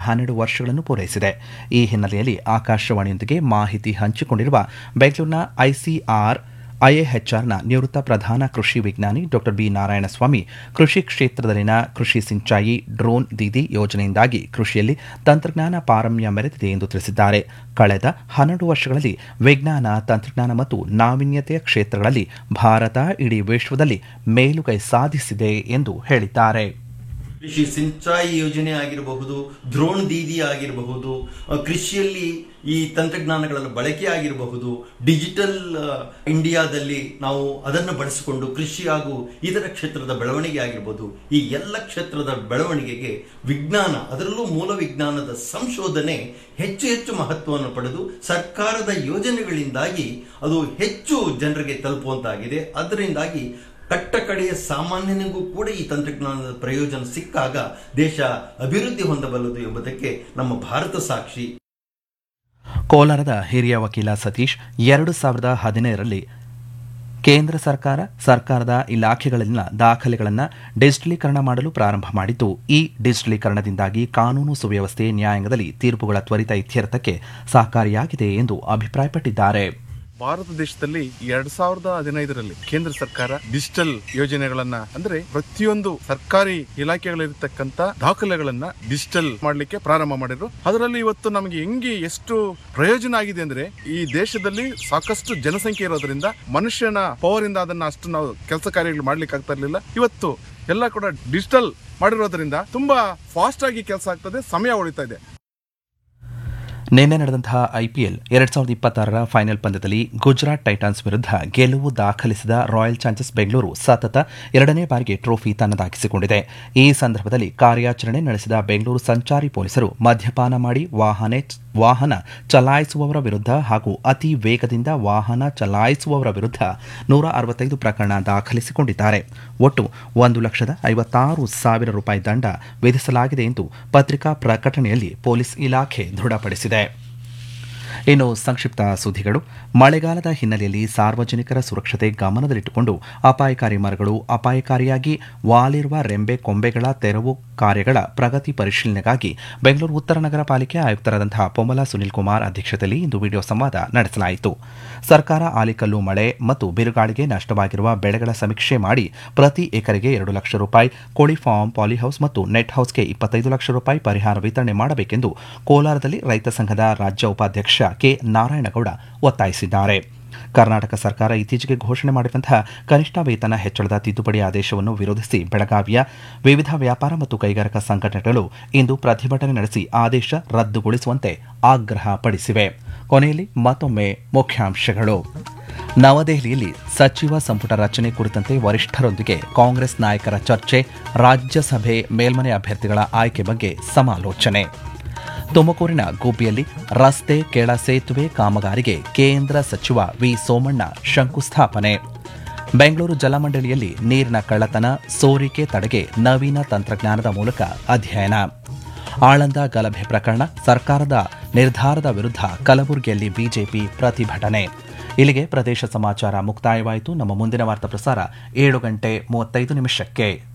ಹನ್ನೆರಡು ವರ್ಷಗಳನ್ನು ಪೂರೈಸಿದೆ ಈ ಹಿನ್ನೆಲೆಯಲ್ಲಿ ಆಕಾಶವಾಣಿಯೊಂದಿಗೆ ಮಾಹಿತಿ ಹಂಚಿಕೊಂಡಿರುವ ಬೆಂಗಳೂರಿನ ಐಸಿಆರ್ ಐಎಎಚ್ಆರ್ನ ನಿವೃತ್ತ ಪ್ರಧಾನ ಕೃಷಿ ವಿಜ್ಞಾನಿ ಡಾ ಬಿ ನಾರಾಯಣಸ್ವಾಮಿ ಕೃಷಿ ಕ್ಷೇತ್ರದಲ್ಲಿನ ಕೃಷಿ ಸಿಂಚಾಯಿ ಡ್ರೋನ್ ದೀದಿ ಯೋಜನೆಯಿಂದಾಗಿ ಕೃಷಿಯಲ್ಲಿ ತಂತ್ರಜ್ಞಾನ ಪಾರಮ್ಯ ಮೆರೆದಿದೆ ಎಂದು ತಿಳಿಸಿದ್ದಾರೆ ಕಳೆದ ಹನ್ನೆರಡು ವರ್ಷಗಳಲ್ಲಿ ವಿಜ್ಞಾನ ತಂತ್ರಜ್ಞಾನ ಮತ್ತು ನಾವೀನ್ಯತೆಯ ಕ್ಷೇತ್ರಗಳಲ್ಲಿ ಭಾರತ ಇಡೀ ವಿಶ್ವದಲ್ಲಿ ಮೇಲುಗೈ ಸಾಧಿಸಿದೆ ಎಂದು ಹೇಳಿದ್ದಾರೆ ಕೃಷಿ ಸಿಂಚಾಯಿ ಯೋಜನೆ ಆಗಿರಬಹುದು ದ್ರೋಣ್ ದೀದಿ ಆಗಿರಬಹುದು ಅ, ಕೃಷಿಯಲ್ಲಿ ಈ ತಂತ್ರಜ್ಞಾನಗಳ ಬಳಕೆ ಆಗಿರಬಹುದು ಡಿಜಿಟಲ್ ಅ, ಇಂಡಿಯಾದಲ್ಲಿ ನಾವು ಅದನ್ನು ಬಳಸಿಕೊಂಡು ಕೃಷಿ ಹಾಗೂ ಇತರ ಕ್ಷೇತ್ರದ ಬೆಳವಣಿಗೆ ಆಗಿರಬಹುದು ಈ ಎಲ್ಲ ಕ್ಷೇತ್ರದ ಬೆಳವಣಿಗೆಗೆ ವಿಜ್ಞಾನ ಅದರಲ್ಲೂ ಮೂಲ ವಿಜ್ಞಾನದ ಸಂಶೋಧನೆ ಹೆಚ್ಚು ಹೆಚ್ಚು ಮಹತ್ವವನ್ನು ಪಡೆದು ಸರ್ಕಾರದ ಯೋಜನೆಗಳಿಂದಾಗಿ ಅದು ಹೆಚ್ಚು ಜನರಿಗೆ ತಲುಪುವಂತಾಗಿದೆ ಅದರಿಂದಾಗಿ ಕಟ್ಟ ಕಡೆಯ ಸಾಮಾನ್ಯನಿಗೂ ಕೂಡ ಈ ತಂತ್ರಜ್ಞಾನದ ಪ್ರಯೋಜನ ಸಿಕ್ಕಾಗ ದೇಶ ಅಭಿವೃದ್ಧಿ ಹೊಂದಬಲ್ಲದು ಎಂಬುದಕ್ಕೆ ನಮ್ಮ ಭಾರತ ಸಾಕ್ಷಿ ಕೋಲಾರದ ಹಿರಿಯ ವಕೀಲ ಸತೀಶ್ ಎರಡು ಸಾವಿರದ ಹದಿನೈದರಲ್ಲಿ ಕೇಂದ್ರ ಸರ್ಕಾರ ಸರ್ಕಾರದ ಇಲಾಖೆಗಳಲ್ಲಿನ ದಾಖಲೆಗಳನ್ನು ಡಿಜಿಟಲೀಕರಣ ಮಾಡಲು ಪ್ರಾರಂಭ ಮಾಡಿದ್ದು ಈ ಡಿಜಿಟಲೀಕರಣದಿಂದಾಗಿ ಕಾನೂನು ಸುವ್ಯವಸ್ಥೆ ನ್ಯಾಯಾಂಗದಲ್ಲಿ ತೀರ್ಪುಗಳ ತ್ವರಿತ ಇತ್ಯರ್ಥಕ್ಕೆ ಸಹಕಾರಿಯಾಗಿದೆ ಎಂದು ಅಭಿಪ್ರಾಯಪಟ್ಟಿದ್ದಾರೆ ಭಾರತ ದೇಶದಲ್ಲಿ ಎರಡ್ ಸಾವಿರದ ಹದಿನೈದರಲ್ಲಿ ಕೇಂದ್ರ ಸರ್ಕಾರ ಡಿಜಿಟಲ್ ಯೋಜನೆಗಳನ್ನ ಅಂದ್ರೆ ಪ್ರತಿಯೊಂದು ಸರ್ಕಾರಿ ಇಲಾಖೆಗಳಿರ್ತಕ್ಕಂತ ದಾಖಲೆಗಳನ್ನ ಡಿಜಿಟಲ್ ಮಾಡ್ಲಿಕ್ಕೆ ಪ್ರಾರಂಭ ಮಾಡಿದ್ರು ಅದರಲ್ಲಿ ಇವತ್ತು ನಮಗೆ ಹೆಂಗೆ ಎಷ್ಟು ಪ್ರಯೋಜನ ಆಗಿದೆ ಅಂದ್ರೆ ಈ ದೇಶದಲ್ಲಿ ಸಾಕಷ್ಟು ಜನಸಂಖ್ಯೆ ಇರೋದ್ರಿಂದ ಮನುಷ್ಯನ ಪವರ್ ಇಂದ ಅದನ್ನ ಅಷ್ಟು ನಾವು ಕೆಲಸ ಕಾರ್ಯಗಳು ಮಾಡ್ಲಿಕ್ಕೆ ಆಗ್ತಾ ಇರ್ಲಿಲ್ಲ ಇವತ್ತು ಎಲ್ಲ ಕೂಡ ಡಿಜಿಟಲ್ ಮಾಡಿರೋದ್ರಿಂದ ತುಂಬಾ ಫಾಸ್ಟ್ ಆಗಿ ಕೆಲಸ ಆಗ್ತದೆ ಸಮಯ ಉಳಿತಾ ಇದೆ ನಿನ್ನೆ ನಡೆದಂತಹ ಐಪಿಎಲ್ ಎರಡ್ ಸಾವಿರದ ಇಪ್ಪತ್ತಾರರ ಫೈನಲ್ ಪಂದ್ಯದಲ್ಲಿ ಗುಜರಾತ್ ಟೈಟನ್ಸ್ ವಿರುದ್ಧ ಗೆಲುವು ದಾಖಲಿಸಿದ ರಾಯಲ್ ಚಾಲೆಂಜರ್ಸ್ ಬೆಂಗಳೂರು ಸತತ ಎರಡನೇ ಬಾರಿಗೆ ಟ್ರೋಫಿ ತನ್ನದಾಗಿಸಿಕೊಂಡಿದೆ ಈ ಸಂದರ್ಭದಲ್ಲಿ ಕಾರ್ಯಾಚರಣೆ ನಡೆಸಿದ ಬೆಂಗಳೂರು ಸಂಚಾರಿ ಪೊಲೀಸರು ಮದ್ಯಪಾನ ಮಾಡಿ ವಾಹನ ವಾಹನ ಚಲಾಯಿಸುವವರ ವಿರುದ್ಧ ಹಾಗೂ ಅತಿ ವೇಗದಿಂದ ವಾಹನ ಚಲಾಯಿಸುವವರ ವಿರುದ್ಧ ನೂರ ಅರವತ್ತೈದು ಪ್ರಕರಣ ದಾಖಲಿಸಿಕೊಂಡಿದ್ದಾರೆ ಒಟ್ಟು ಒಂದು ಲಕ್ಷದ ಐವತ್ತಾರು ಸಾವಿರ ರೂಪಾಯಿ ದಂಡ ವಿಧಿಸಲಾಗಿದೆ ಎಂದು ಪತ್ರಿಕಾ ಪ್ರಕಟಣೆಯಲ್ಲಿ ಪೊಲೀಸ್ ಇಲಾಖೆ ದೃಢಪಡಿಸಿದೆ ಇನ್ನು ಸಂಕ್ಷಿಪ್ತ ಸುದ್ದಿಗಳು ಮಳೆಗಾಲದ ಹಿನ್ನೆಲೆಯಲ್ಲಿ ಸಾರ್ವಜನಿಕರ ಸುರಕ್ಷತೆ ಗಮನದಲ್ಲಿಟ್ಟುಕೊಂಡು ಅಪಾಯಕಾರಿ ಮರಗಳು ಅಪಾಯಕಾರಿಯಾಗಿ ವಾಲಿರುವ ರೆಂಬೆ ಕೊಂಬೆಗಳ ತೆರವು ಕಾರ್ಯಗಳ ಪ್ರಗತಿ ಪರಿಶೀಲನೆಗಾಗಿ ಬೆಂಗಳೂರು ಉತ್ತರ ನಗರ ಪಾಲಿಕೆ ಆಯುಕ್ತರಾದಂತಹ ಪೊಮ್ಮಲ ಸುನಿಲ್ ಕುಮಾರ್ ಅಧ್ಯಕ್ಷತೆಯಲ್ಲಿ ಇಂದು ವಿಡಿಯೋ ಸಂವಾದ ನಡೆಸಲಾಯಿತು ಸರ್ಕಾರ ಆಲಿಕಲ್ಲು ಮಳೆ ಮತ್ತು ಬಿರುಗಾಳಿಗೆ ನಷ್ಟವಾಗಿರುವ ಬೆಳೆಗಳ ಸಮೀಕ್ಷೆ ಮಾಡಿ ಪ್ರತಿ ಎಕರೆಗೆ ಎರಡು ಲಕ್ಷ ರೂಪಾಯಿ ಕೋಳಿ ಫಾರ್ಮ್ ಪಾಲಿಹೌಸ್ ಮತ್ತು ನೆಟ್ ಹೌಸ್ಗೆ ಇಪ್ಪತ್ತೈದು ಲಕ್ಷ ರೂಪಾಯಿ ಪರಿಹಾರ ವಿತರಣೆ ಮಾಡಬೇಕೆಂದು ಕೋಲಾರದಲ್ಲಿ ರೈತ ಸಂಘದ ರಾಜ್ಯ ಉಪಾಧ್ಯಕ್ಷ ಕೆ ನಾರಾಯಣಗೌಡ ಒತ್ತಾಯಿಸಿದ್ದಾರೆ ಕರ್ನಾಟಕ ಸರ್ಕಾರ ಇತ್ತೀಚೆಗೆ ಘೋಷಣೆ ಮಾಡಿರುವಂತಹ ಕನಿಷ್ಠ ವೇತನ ಹೆಚ್ಚಳದ ತಿದ್ದುಪಡಿ ಆದೇಶವನ್ನು ವಿರೋಧಿಸಿ ಬೆಳಗಾವಿಯ ವಿವಿಧ ವ್ಯಾಪಾರ ಮತ್ತು ಕೈಗಾರಿಕಾ ಸಂಘಟನೆಗಳು ಇಂದು ಪ್ರತಿಭಟನೆ ನಡೆಸಿ ಆದೇಶ ರದ್ದುಗೊಳಿಸುವಂತೆ ಆಗ್ರಹ ಪಡಿಸಿವೆ ಕೊನೆಯಲ್ಲಿ ಮತ್ತೊಮ್ಮೆ ಮುಖ್ಯಾಂಶಗಳು ನವದೆಹಲಿಯಲ್ಲಿ ಸಚಿವ ಸಂಪುಟ ರಚನೆ ಕುರಿತಂತೆ ವರಿಷ್ಠರೊಂದಿಗೆ ಕಾಂಗ್ರೆಸ್ ನಾಯಕರ ಚರ್ಚೆ ರಾಜ್ಯಸಭೆ ಮೇಲ್ಮನೆ ಅಭ್ಯರ್ಥಿಗಳ ಆಯ್ಕೆ ಬಗ್ಗೆ ಸಮಾಲೋಚನೆ ತುಮಕೂರಿನ ಗುಬ್ಬಿಯಲ್ಲಿ ರಸ್ತೆ ಕೆಳ ಸೇತುವೆ ಕಾಮಗಾರಿಗೆ ಕೇಂದ್ರ ಸಚಿವ ವಿ ಸೋಮಣ್ಣ ಶಂಕುಸ್ಥಾಪನೆ ಬೆಂಗಳೂರು ಜಲಮಂಡಳಿಯಲ್ಲಿ ನೀರಿನ ಕಳ್ಳತನ ಸೋರಿಕೆ ತಡೆಗೆ ನವೀನ ತಂತ್ರಜ್ಞಾನದ ಮೂಲಕ ಅಧ್ಯಯನ ಆಳಂದ ಗಲಭೆ ಪ್ರಕರಣ ಸರ್ಕಾರದ ನಿರ್ಧಾರದ ವಿರುದ್ಧ ಕಲಬುರಗಿಯಲ್ಲಿ ಬಿಜೆಪಿ ಪ್ರತಿಭಟನೆ ಇಲ್ಲಿಗೆ ಪ್ರದೇಶ ಸಮಾಚಾರ ಮುಕ್ತಾಯವಾಯಿತು ನಮ್ಮ ಮುಂದಿನ ವಾರ್ತಾ ಪ್ರಸಾರ ಏಳು ಗಂಟೆ ಮೂವತ್ತೈದು ನಿಮಿಷಕ್ಕೆ